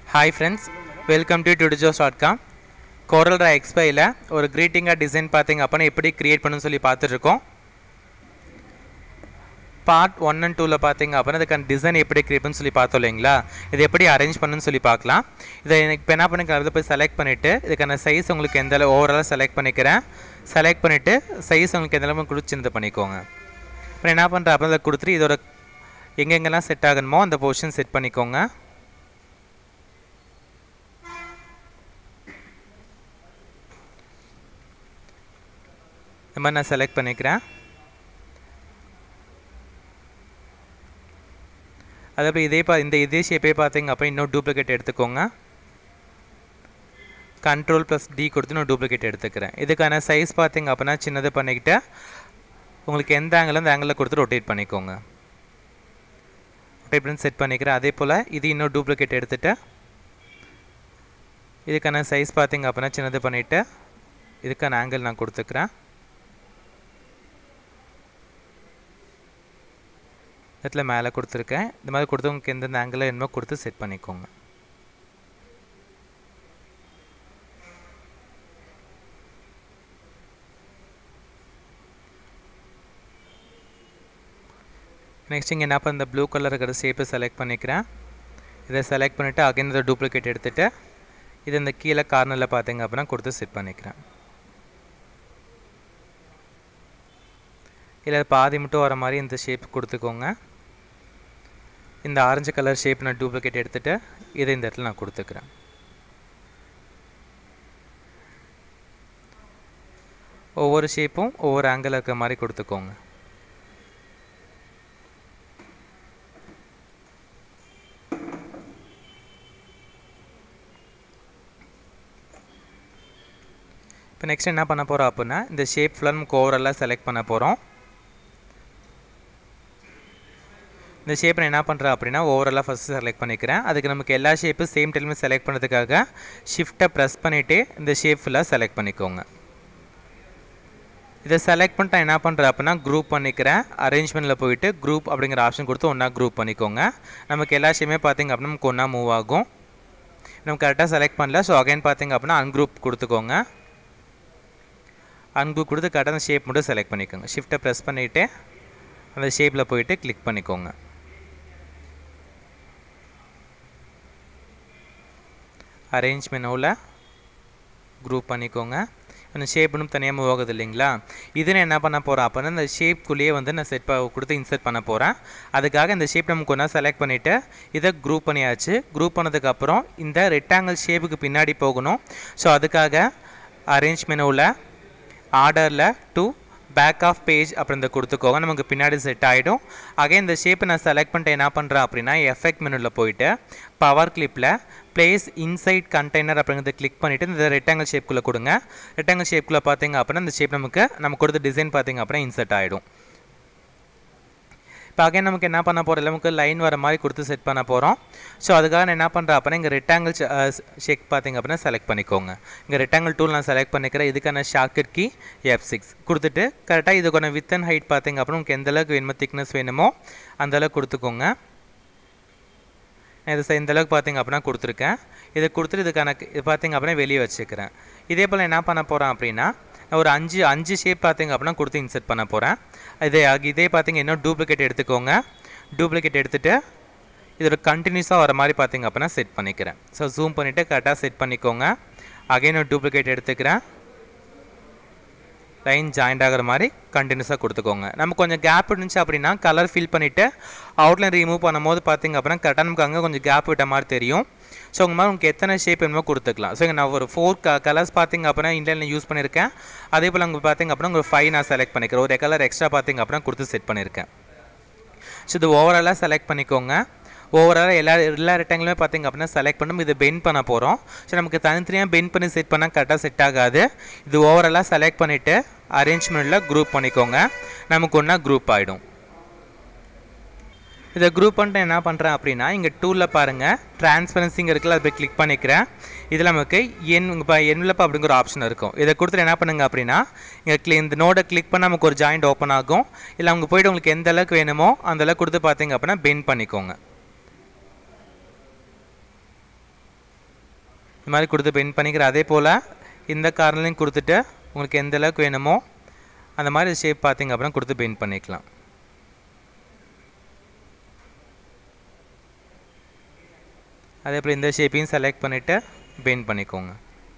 hi friends welcome to Tutor Joes dot com Corel draw எக்ஸ்பையில் ஒரு க்ரீட்டிங்காக டிசைன் பார்த்தீங்க அப்படின்னா எப்படி க்ரியேட் பண்ணணும்னு சொல்லி பார்த்துட்ருக்கோம் பார்ட் ஒன் அண்ட் டூவில் பார்த்தீங்க அப்படின்னா அதுக்கான டிசைன் எப்படி கிரியேட் பண்ணு சொல்லி பார்த்தோம் இல்லைங்களா இது எப்படி அரேஞ்ச் பண்ணணும்னு சொல்லி பார்க்கலாம் இதை எனக்கு இப்போ என்ன பண்ணிக்கிறேன் அதை போய் செலக்ட் பண்ணிவிட்டு இதுக்கான சைஸ் உங்களுக்கு எந்த அளவு ஓவராலாக செலக்ட் பண்ணிக்கிறேன் செலக்ட் பண்ணிவிட்டு சைஸ் உங்களுக்கு எந்த அளவு கொடுத்து பண்ணிக்கோங்க அப்புறம் என்ன பண்ணுறேன் அப்புறம் அதை கொடுத்துட்டு இதோட எங்கெங்கெல்லாம் செட் ஆகணுமோ அந்த பொசிஷன் செட் பண்ணிக்கோங்க இந்த மாதிரி நான் செலக்ட் பண்ணிக்கிறேன் அதுக்கப்புறம் இதே பா இந்த இதே ஷேப்பே பார்த்தீங்க அப்புறம் இன்னொரு டூப்ளிகேட் எடுத்துக்கோங்க கண்ட்ரோல் ப்ளஸ் டி கொடுத்து நான் டூப்ளிகேட் எடுத்துக்கிறேன் இதுக்கான சைஸ் பார்த்தீங்க அப்படின்னா சின்னது பண்ணிக்கிட்டு உங்களுக்கு எந்த ஆங்கிளும் அந்த ஆங்கிளில் கொடுத்து ரொட்டேட் பண்ணிக்கோங்க ரொட்டேட் பண்ணி செட் பண்ணிக்கிறேன் அதே போல் இது இன்னொரு டூப்ளிகேட் எடுத்துகிட்டு இதுக்கான சைஸ் பார்த்தீங்க அப்படின்னா சின்னது பண்ணிவிட்டு இதுக்கான ஆங்கிள் நான் கொடுத்துக்கிறேன் இடத்துல மேலே கொடுத்துருக்கேன் இந்த மாதிரி கொடுத்து உங்களுக்கு எந்தெந்த ஆங்கிளில் என்னமோ கொடுத்து செட் பண்ணிக்கோங்க நெக்ஸ்ட் இங்கே என்ன பண்ண இந்த ப்ளூ கலர் இருக்கிற ஷேப்பை செலக்ட் பண்ணிக்கிறேன் இதை செலக்ட் பண்ணிவிட்டு அகைன் இதை டூப்ளிகேட் எடுத்துகிட்டு இது இந்த கீழே கார்னரில் பார்த்தீங்க அப்படின்னா கொடுத்து செட் பண்ணிக்கிறேன் இல்லை பாதி மட்டும் வர மாதிரி இந்த ஷேப் கொடுத்துக்கோங்க இந்த ஆரஞ்சு கலர் ஷேப் நான் டூப்ளிகேட் எடுத்துகிட்டு இதை இந்த இடத்துல நான் கொடுத்துக்கிறேன் ஒவ்வொரு ஷேப்பும் ஒவ்வொரு ஆங்கிள் இருக்கிற மாதிரி கொடுத்துக்கோங்க இப்போ நெக்ஸ்ட் என்ன பண்ண போகிறோம் அப்படின்னா இந்த ஷேப் ஃபுல்லாக நமக்கு ஓவராலாக செலக்ட் பண்ண போகிறோம் இந்த ஷேப்பை என்ன பண்ணுறேன் அப்படின்னா ஓவராலாக ஃபஸ்ட்டு செலக்ட் பண்ணிக்கிறேன் அதுக்கு நமக்கு எல்லா ஷேப்பும் சேம் டைமே செலக்ட் பண்ணுறதுக்காக ஷிஃப்ட்டை ப்ரெஸ் பண்ணிவிட்டு இந்த ஷேப் ஃபுல்லாக செலக்ட் பண்ணிக்கோங்க இதை செலக்ட் பண்ணிட்டு என்ன பண்ணுறேன் அப்படின்னா குரூப் பண்ணிக்கிறேன் அரேஞ்ச்மெண்ட்டில் போயிட்டு குரூப் அப்படிங்கிற ஆப்ஷன் கொடுத்து ஒன்றா குரூப் பண்ணிக்கோங்க நமக்கு எல்லா ஷேமே பார்த்திங்க அப்படின்னா நமக்கு ஒன்றா மூவ் ஆகும் நம்ம கரெக்டாக செலக்ட் பண்ணல ஸோ அகைன் பார்த்திங்க அப்படின்னா அன்குரூப் கொடுத்துக்கோங்க அன்குரூப் கொடுத்து கரெக்டாக அந்த ஷேப் மட்டும் செலக்ட் பண்ணிக்கோங்க ஷிஃப்ட்டை ப்ரெஸ் பண்ணிவிட்டு அந்த ஷேப்பில் போயிட்டு கிளிக் பண்ணிக்கோங்க அரேஞ்ச் மெனுவில் குரூப் பண்ணிக்கோங்க அந்த ஷேப்னும் தனியாக மூவ் ஆகுது இல்லைங்களா இது நான் என்ன பண்ண போகிறேன் அப்படின்னா இந்த ஷேப்குள்ளேயே வந்து நான் செட் கொடுத்து இன்சர்ட் பண்ண போகிறேன் அதுக்காக இந்த ஷேப் நமக்கு ஒன்றா செலக்ட் பண்ணிவிட்டு இதை குரூப் பண்ணியாச்சு குரூப் பண்ணதுக்கப்புறம் இந்த ரெக்டாங்கிள் ஷேப்புக்கு பின்னாடி போகணும் ஸோ அதுக்காக அரேஞ்ச் மெனுவில் ஆர்டரில் டூ பேக் ஆஃப் பேஜ் அப்புறம் இந்த கொடுத்துக்கோங்க நமக்கு பின்னாடி செட் ஆகிடும் அகைன் இந்த ஷேப்பை நான் செலக்ட் பண்ணிட்டு என்ன பண்ணுறேன் அப்படின்னா எஃபெக்ட் மெனுவில் போயிட்டு பவர் கிளிப்பில் பிளேஸ் இன்சைட் கண்டெய்னர் அப்படிங்கிறத கிளிக் பண்ணிவிட்டு இந்த ரெக்டாங்கிள் ஷேப்புக்குள்ளே கொடுங்க ரெக்டாங்கிள் ஷேப்புக்குள்ளே பார்த்தீங்க அப்படின்னா இந்த ஷேப் நமக்கு நம்ம கொடுத்த டிசைன் பார்த்தீங்க அப்படின்னா இன்சர்ட் ஆகிடும் இப்போ அகைன் நமக்கு என்ன பண்ண போகிறோம் நமக்கு லைன் வர மாதிரி கொடுத்து செட் பண்ண போகிறோம் ஸோ அதுக்காக நான் என்ன பண்ணுறேன் அப்படின்னா இங்கே ரெக்டாங்கிள் ஷேக் பார்த்திங்க அப்படின்னா செலக்ட் பண்ணிக்கோங்க இங்கே ரெக்டாங்கிள் டூல் நான் செலக்ட் பண்ணிக்கிறேன் இதுக்கான ஷார்ட்கட் கீ எஃப் சிக்ஸ் கொடுத்துட்டு கரெக்டாக இதுக்கான வித் அண்ட் ஹைட் பார்த்திங்க அப்படின்னா உங்களுக்கு எந்த அளவுக்கு வேணுமோ திக்னஸ் வேணுமோ அந்த அளவுக்கு கொடுத்துக்கோங்க இது இந்த அளவுக்கு பார்த்திங்க அப்படின்னா கொடுத்துருக்கேன் இதை கொடுத்துட்டு இதுக்கான இது பார்த்திங்க அப்படின்னா வெளியே வச்சுக்கிறேன் இதே போல் என்ன பண்ண போகிறேன் அப்படின்னா ஒரு அஞ்சு அஞ்சு ஷேப் பார்த்திங்க அப்படின்னா கொடுத்து இன்சர்ட் பண்ண போகிறேன் இதே இதே பார்த்திங்க இன்னும் டூப்ளிகேட் எடுத்துக்கோங்க டூப்ளிகேட் எடுத்துகிட்டு இதோட கண்டினியூஸாக வர மாதிரி பார்த்திங்க அப்படின்னா செட் பண்ணிக்கிறேன் ஸோ ஜூம் பண்ணிவிட்டு கரெக்டாக செட் பண்ணிக்கோங்க அகைன் ஒரு டூப்ளிகேட் எடுத்துக்கிறேன் லைன் ஜாயிண்ட் ஆகிற மாதிரி கண்டினியூஸாக கொடுத்துக்கோங்க நம்ம கொஞ்சம் கேப் இருந்துச்சு அப்படின்னா கலர் ஃபில் பண்ணிவிட்டு அவுட்லைன் ரிமூவ் பண்ணும்போது பார்த்திங்க அப்படின்னா கரெக்டாக நமக்கு அங்கே கொஞ்சம் கேப் விட்ட மாதிரி தெரியும் ஸோ உங்கள் மாதிரி உங்களுக்கு எத்தனை ஷேப் வேணுமோ கொடுத்துக்கலாம் ஸோ இங்கே நான் ஒரு ஃபோர் க கலர்ஸ் பார்த்திங்க அப்படின்னா இன்லைனில் யூஸ் பண்ணியிருக்கேன் அதே போல் உங்களுக்கு பார்த்திங்க அப்படின்னா உங்களுக்கு ஃபைவ் நான் செலக்ட் பண்ணிக்கிறேன் ஒரு கலர் எக்ஸ்ட்ரா பார்த்திங்க அப்படின்னா கொடுத்து செட் பண்ணியிருக்கேன் ஸோ இது ஓவராலாக செலக்ட் பண்ணிக்கோங்க ஓவராலாக எல்லா எல்லா ரெக்டாங்கிலுமே பார்த்திங்க அப்படின்னா செலக்ட் பண்ணி இதை பெண்ட் பண்ண போகிறோம் ஸோ நமக்கு தனித்தனியாக பெண்ட் பண்ணி செட் பண்ணால் கரெக்டாக செட் ஆகாது இது ஓவராலாக செலக்ட் பண்ணிவிட்டு அரேஞ்ச்மெண்ட்டில் குரூப் பண்ணிக்கோங்க நமக்கு ஒன்றா குரூப் ஆகிடும் இதை குரூப் பண்ணிட்டு என்ன பண்ணுறேன் அப்படின்னா இங்கே டூலில் பாருங்கள் டிரான்ஸ்பரன்சிங்க இருக்குல்ல அதை போய் கிளிக் பண்ணிக்கிறேன் இதில் நமக்கு என் இப்போ என்வலப் அப்படிங்கிற ஆப்ஷன் இருக்கும் இதை கொடுத்துட்டு என்ன பண்ணுங்க அப்படின்னா இங்கே கிளி இந்த நோடை கிளிக் பண்ணால் நமக்கு ஒரு ஜாயிண்ட் ஓப்பன் ஆகும் இல்லை அவங்க போய்ட்டு உங்களுக்கு எந்த அளவுக்கு வேணுமோ அந்த அளவுக்கு கொடுத்து பார்த்தீங்க அப்படின்னா பெண்ட் பண்ணிக்கோங்க இந்த மாதிரி கொடுத்து பெயிண்ட் பண்ணிக்கிறேன் அதே போல் இந்த கார்னர்லையும் கொடுத்துட்டு உங்களுக்கு எந்த அளவுக்கு வேணுமோ அந்த மாதிரி ஷேப் பார்த்தீங்க அப்புறம் கொடுத்து பெயிண்ட் பண்ணிக்கலாம் அதே போல் இந்த ஷேப்பையும் செலக்ட் பண்ணிவிட்டு பெயிண்ட் பண்ணிக்கோங்க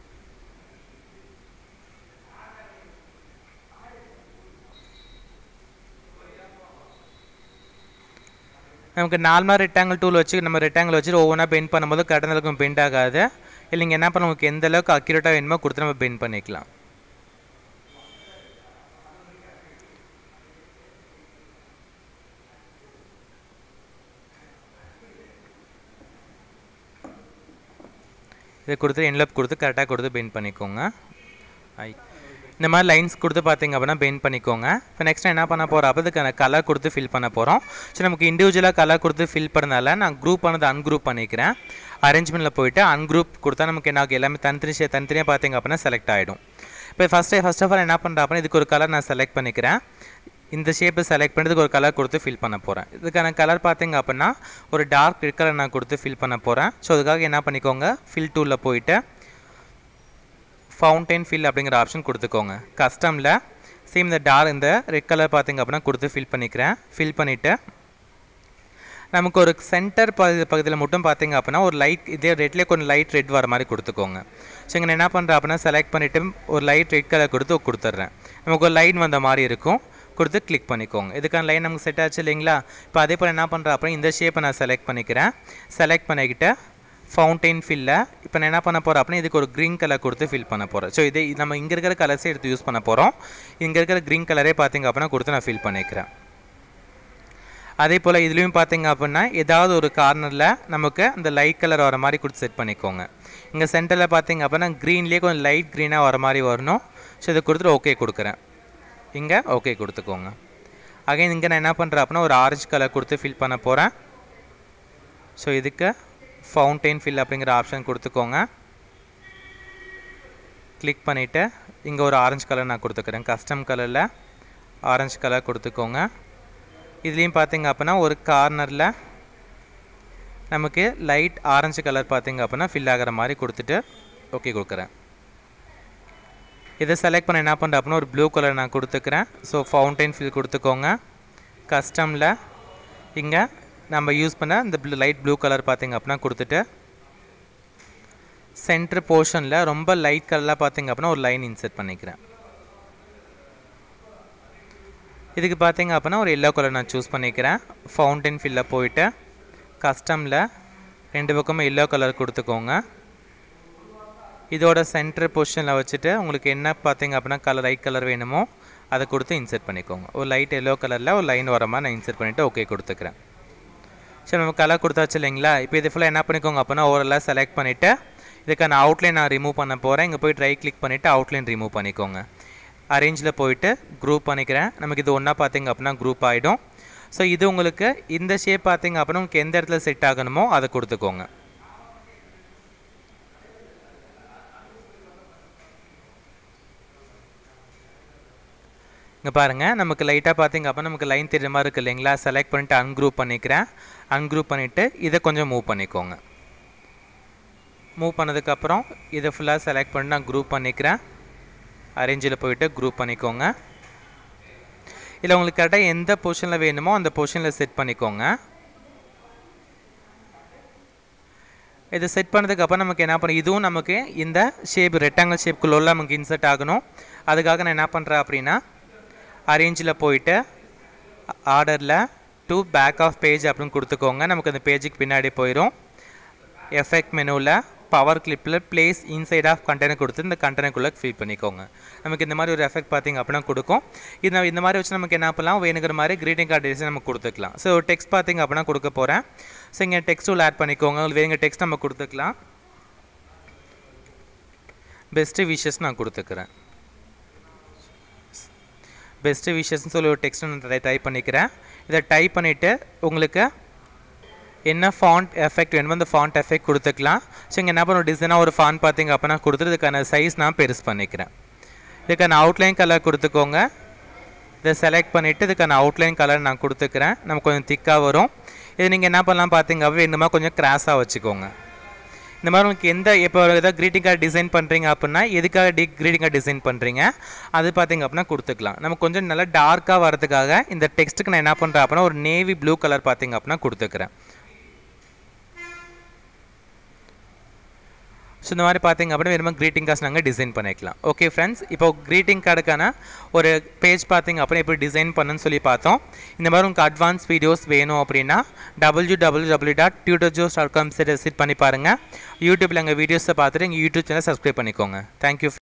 நமக்கு நார்மலாக ரெக்டாங்கிள் டூல் வச்சு நம்ம ரெக்டாங்கிள் வச்சுட்டு ஒவ்வொன்றா பெயிண்ட் பண்ணும்போது கரெக்டாக இருக்கும் பெயிண்ட் ஆகாது இல்லை நீங்கள் என்ன பண்ண உங்களுக்கு எந்த அளவுக்கு அக்யூரேட்டாக வேணுமோ கொடுத்து நம்ம பெயிண்ட் பண்ணிக்கலாம் இதை கொடுத்து என்லப் கொடுத்து கரெக்டாக கொடுத்து பெயிண்ட் பண்ணிக்கோங்க ஐ இந்த மாதிரி லைன்ஸ் கொடுத்து பார்த்தீங்க அப்படின்னா பெயிண்ட் பண்ணிக்கோங்க இப்போ நெக்ஸ்ட் என்ன பண்ண போகிறோம் அப்போ இதுக்கான கலர் கொடுத்து ஃபில் பண்ண போகிறோம் ஸோ நமக்கு இண்டிவிஜுவலாக கலர் கொடுத்து ஃபில் பண்ணதால நான் குரூப் ஆனது அன்குரூப் பண்ணிக்கிறேன் அரேஞ்ச்மெண்ட்டில் போயிட்டு அன்குரூப் கொடுத்தா நமக்கு என்ன ஆகும் எல்லாமே தனித்தனி ஷே- தனித்தனியாக பார்த்தீங்க அப்படின்னா செலக்ட் ஆகிடும் இப்போ ஃபஸ்ட்டு ஃபர்ஸ்ட் ஆஃப் ஆல் என்ன பண்ணுறேன் அப்படின்னா இதுக்கு ஒரு கலர் நான் செலக்ட் பண்ணிக்கிறேன் இந்த ஷேப்பை செலக்ட் பண்ணிட்டு ஒரு கலர் கொடுத்து ஃபில் பண்ண போகிறேன் இதுக்கான கலர் பார்த்தீங்க அப்படின்னா ஒரு டார்க் ரெட் கலர் நான் கொடுத்து ஃபில் பண்ண போகிறேன் ஸோ அதுக்காக என்ன பண்ணிக்கோங்க ஃபில் டூலில் போயிட்டு ஃபவுண்டைன் ஃபில் அப்படிங்கிற ஆப்ஷன் கொடுத்துக்கோங்க கஸ்டமில் சேம் இந்த டார்க் இந்த ரெட் கலர் பார்த்தீங்க அப்படின்னா கொடுத்து ஃபில் பண்ணிக்கிறேன் ஃபில் பண்ணிவிட்டு நமக்கு ஒரு சென்டர் பகுதி பகுதியில் மட்டும் பார்த்தீங்க அப்படின்னா ஒரு லைட் இதே ரெட்லேயே கொஞ்சம் லைட் ரெட் வர மாதிரி கொடுத்துக்கோங்க ஸோ இங்கே நான் என்ன பண்ணுறேன் அப்படின்னா செலக்ட் பண்ணிவிட்டு ஒரு லைட் ரெட் கலர் கொடுத்து கொடுத்துட்றேன் நமக்கு ஒரு லைன் வந்த மாதிரி இருக்கும் கொடுத்து கிளிக் பண்ணிக்கோங்க இதுக்கான லைன் நமக்கு செட் ஆச்சு இல்லைங்களா இப்போ அதே போல் என்ன பண்ணுறேன் அப்புறம் இந்த ஷேப்பை நான் செலக்ட் பண்ணிக்கிறேன் செலக்ட் பண்ணிக்கிட்டு ஃபவுண்டைன் ஃபில்ல இப்போ நான் என்ன பண்ண போகிறேன் அப்படின்னா இதுக்கு ஒரு க்ரீன் கலர் கொடுத்து ஃபில் பண்ண போகிறேன் ஸோ இதே நம்ம இங்கே இருக்கிற கலர்ஸே எடுத்து யூஸ் பண்ண போகிறோம் இங்கே இருக்கிற க்ரீன் கலரே பார்த்தீங்க அப்படின்னா கொடுத்து நான் ஃபில் பண்ணிக்கிறேன் அதே போல் இதுலேயும் பார்த்தீங்க அப்படின்னா ஏதாவது ஒரு கார்னரில் நமக்கு அந்த லைட் கலர் வர மாதிரி கொடுத்து செட் பண்ணிக்கோங்க இங்கே சென்டரில் பார்த்தீங்க அப்படின்னா க்ரீன்லேயே கொஞ்சம் லைட் க்ரீனாக வர மாதிரி வரணும் ஸோ இதை கொடுத்துட்டு ஓகே கொடுக்குறேன் இங்கே ஓகே கொடுத்துக்கோங்க அகைன் இங்கே நான் என்ன பண்ணுறேன் அப்படின்னா ஒரு ஆரஞ்சு கலர் கொடுத்து ஃபில் பண்ண போகிறேன் ஸோ இதுக்கு ஃபவுண்டைன் ஃபில் அப்படிங்கிற ஆப்ஷன் கொடுத்துக்கோங்க கிளிக் பண்ணிவிட்டு இங்கே ஒரு ஆரஞ்சு கலர் நான் கொடுத்துக்கிறேன் கஸ்டம் கலரில் ஆரஞ்சு கலர் கொடுத்துக்கோங்க இதுலேயும் பார்த்தீங்க அப்படின்னா ஒரு கார்னரில் நமக்கு லைட் ஆரஞ்சு கலர் பார்த்தீங்க அப்படின்னா ஃபில் ஆகிற மாதிரி கொடுத்துட்டு ஓகே கொடுக்குறேன் இதை செலக்ட் பண்ண என்ன பண்ணுறேன் அப்படின்னா ஒரு ப்ளூ கலர் நான் கொடுத்துக்கிறேன் ஸோ ஃபவுண்டைன் ஃபில் கொடுத்துக்கோங்க கஸ்டமில் இங்கே நம்ம யூஸ் பண்ண இந்த ப்ளூ லைட் ப்ளூ கலர் பார்த்தீங்க அப்படின்னா கொடுத்துட்டு சென்டர் போர்ஷனில் ரொம்ப லைட் கலரில் பார்த்தீங்க அப்படின்னா ஒரு லைன் இன்செர்ட் பண்ணிக்கிறேன் இதுக்கு பார்த்தீங்க அப்படின்னா ஒரு எல்லோ கலர் நான் சூஸ் பண்ணிக்கிறேன் ஃபவுண்டைன் ஃபில்ல போயிட்டு கஸ்டமில் ரெண்டு பக்கமும் எல்லோ கலர் கொடுத்துக்கோங்க இதோட சென்டர் பொசிஷனில் வச்சுட்டு உங்களுக்கு என்ன பார்த்தீங்க அப்படின்னா கலர் லைட் கலர் வேணுமோ அதை கொடுத்து இன்செர்ட் பண்ணிக்கோங்க ஒரு லைட் எல்லோ கலரில் ஒரு லைன் வர மாதிரி நான் இன்செர்ட் பண்ணிவிட்டு ஓகே கொடுத்துக்கிறேன் சரி நம்ம கலர் கொடுத்தாச்சு இல்லைங்களா இப்போ இது ஃபுல்லாக என்ன பண்ணிக்கோங்க அப்படின்னா ஓரெல்லாம் செலக்ட் பண்ணிவிட்டு இதுக்கான அவுட்லைன் நான் ரிமூவ் பண்ண போகிறேன் இங்கே போய் ரைட் கிளிக் பண்ணிவிட்டு அவுட்லைன் ரிமூவ் பண்ணிக்கோங்க அரேஞ்சில் போயிட்டு குரூப் பண்ணிக்கிறேன் நமக்கு இது ஒன்றா பார்த்தீங்க அப்படின்னா குரூப் ஆகிடும் ஸோ இது உங்களுக்கு இந்த ஷேப் பார்த்தீங்க அப்படின்னா உங்களுக்கு எந்த இடத்துல செட் ஆகணுமோ அதை கொடுத்துக்கோங்க இங்கே பாருங்கள் நமக்கு லைட்டாக பார்த்தீங்க அப்போ நமக்கு லைன் தெரியுற மாதிரி இருக்குது இல்லைங்களா செலக்ட் பண்ணிவிட்டு அன்குரூப் பண்ணிக்கிறேன் அன்குரூப் பண்ணிவிட்டு இதை கொஞ்சம் மூவ் பண்ணிக்கோங்க மூவ் பண்ணதுக்கப்புறம் இதை ஃபுல்லாக செலக்ட் பண்ணி நான் குரூப் பண்ணிக்கிறேன் அரேஞ்சில் போயிட்டு குரூப் பண்ணிக்கோங்க இல்லை உங்களுக்கு கரெக்டாக எந்த பொசிஷனில் வேணுமோ அந்த பொசிஷனில் செட் பண்ணிக்கோங்க இது செட் பண்ணதுக்கப்புறம் நமக்கு என்ன பண்ணும் இதுவும் நமக்கு இந்த ஷேப் ரெக்டாங்கிள் ஷேப்குள்ள நமக்கு இன்சர்ட் ஆகணும் அதுக்காக நான் என்ன பண்ணுறேன் அப்படின்னா அரேஞ்சில் போயிட்டு ஆர்டரில் டு பேக் ஆஃப் பேஜ் அப்படின்னு கொடுத்துக்கோங்க நமக்கு அந்த பேஜுக்கு பின்னாடி போயிடும் எஃபெக்ட் மெனுவில் பவர் கிளிப்பில் பிளேஸ் இன்சைட் ஆஃப் கண்டெய்னர் கொடுத்து இந்த கண்டெய்னருக்குள்ளே ஃபில் பண்ணிக்கோங்க நமக்கு இந்த மாதிரி ஒரு எஃபெக்ட் பார்த்திங்க அப்படின்னா கொடுக்கும் இது நம்ம இந்த மாதிரி வச்சு நமக்கு என்ன பண்ணலாம் வேணுங்கிற மாதிரி கிரீட்டிங் கார்டு டிசைன் நம்ம கொடுத்துக்கலாம் ஸோ டெக்ஸ்ட் பார்த்திங்க அப்படின்னா கொடுக்க போகிறேன் ஸோ இங்கே டெக்ஸ்ட் உள்ள ஆட் பண்ணிக்கோங்க உங்களுக்கு வேணுங்க டெக்ஸ்ட் நம்ம கொடுத்துக்கலாம் பெஸ்ட்டு விஷஸ் நான் கொடுத்துக்கிறேன் பெஸ்ட்டு விஷஸ்ன்னு சொல்லி ஒரு டெக்ஸ்ட் நான் டைப் பண்ணிக்கிறேன் இதை டைப் பண்ணிவிட்டு உங்களுக்கு என்ன ஃபாண்ட் எஃபெக்ட் வேணுமோ அந்த ஃபாண்ட் எஃபெக்ட் கொடுத்துக்கலாம் ஸோ இங்கே என்ன பண்ணும் டிசைனாக ஒரு ஃபாண்ட் பார்த்தீங்க அப்படின்னா கொடுத்துட்டு இதுக்கான சைஸ் நான் பெருசு பண்ணிக்கிறேன் இதுக்கான அவுட்லைன் கலர் கொடுத்துக்கோங்க இதை செலக்ட் பண்ணிவிட்டு இதுக்கான அவுட்லைன் கலர் நான் கொடுத்துக்கிறேன் நமக்கு கொஞ்சம் திக்காக வரும் இது நீங்கள் என்ன பண்ணலாம் பார்த்தீங்க வேணுமா கொஞ்சம் கிராஸாக வச்சுக்கோங்க இந்த மாதிரி உங்களுக்கு எந்த இப்போ ஏதாவது க்ரீட்டிங் கார்டு டிசைன் பண்ணுறீங்க அப்படின்னா எதுக்காக டி க்ரீட்டிங் கார்டு டிசைன் பண்ணுறீங்க அது பார்த்தீங்க அப்படின்னா கொடுத்துக்கலாம் நம்ம கொஞ்சம் நல்லா டார்க்காக வரதுக்காக இந்த டெக்ஸ்ட்டுக்கு நான் என்ன பண்ணுறேன் அப்படின்னா ஒரு நேவி ப்ளூ கலர் பார்த்தீங்க அப்படின்னா கொடுத்துக்கிறேன் ஸோ இந்த மாதிரி பார்த்தீங்க அப்படின்னா வெறும் க்ரீட்டிங் கார்ட்ஸ் நாங்கள் டிசைன் பண்ணிக்கலாம் ஓகே ஃப்ரெண்ட்ஸ் இப்போ க்ரீட்டிங் கார்டுக்கான ஒரு பேஜ் பார்த்தீங்க அப்படின்னா எப்படி டிசைன் பண்ணுன்னு சொல்லி பார்த்தோம் இந்த மாதிரி உங்களுக்கு அட்வான்ஸ் வீடியோஸ் வேணும் அப்படின்னா W W W dot tutor Joes dot com visit பண்ணி பாருங்கள் யூடியூப்பில் எங்கள் வீடியோஸை பார்த்துட்டு எங்கள் யூடியூப் சேனல் சப்ஸ்கிரைப் பண்ணிக்கோங்க தேங்க்யூ